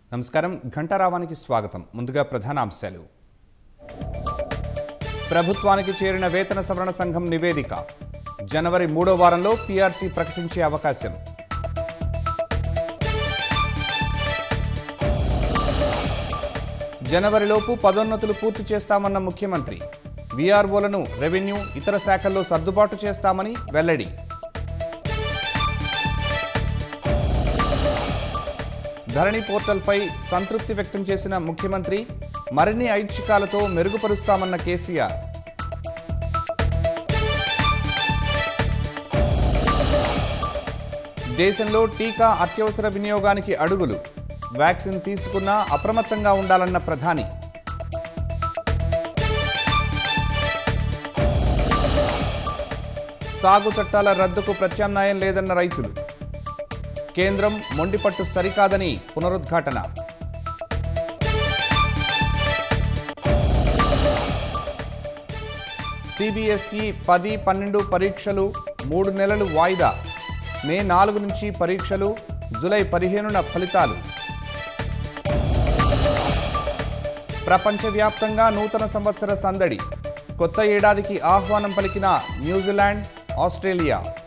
నమస్కారం ఘంటారావానికి స్వాగతం ముందుగా ప్రధాన అంశాలు ప్రభుత్వానికి చేరిన వేతన సవరణ సంఘం నివేదిక జనవరి మూడో వారంలో పీఆర్సీ ప్రకటించే అవకాశం జనవరిలోపు పదోన్నతులు పూర్తి చేస్తామన్న ముఖ్యమంత్రి వీఆర్ఓలను రెవెన్యూ ఇతర శాఖల్లో సర్దుబాటు చేస్తామని వెల్లడి ధరణి పోర్టల్పై సంతృప్తి వ్యక్తం చేసిన ముఖ్యమంత్రి మరిన్ని ఐచ్ఛికాలతో మెరుగుపరుస్తామన్న కేసీఆర్ దేశంలో టీకా అత్యవసర వినియోగానికి అడుగులు వ్యాక్సిన్ తీసుకున్నా అప్రమత్తంగా ఉండాలన్న ప్రధాని సాగు చట్టాల రద్దుకు ప్రత్యామ్నాయం లేదన్న రైతులు కేంద్రం మొండిపట్టు సరికాదని పునరుద్ఘాటన సిబిఎస్ఈ పది పన్నెండు పరీక్షలు మూడు నెలలు వాయిదా మే నాలుగు నుంచి పరీక్షలు జూలై పదిహేనున ఫలితాలు ప్రపంచవ్యాప్తంగా నూతన సంవత్సర సందడి కొత్త ఏడాదికి ఆహ్వానం పలికిన న్యూజిలాండ్ ఆస్ట్రేలియా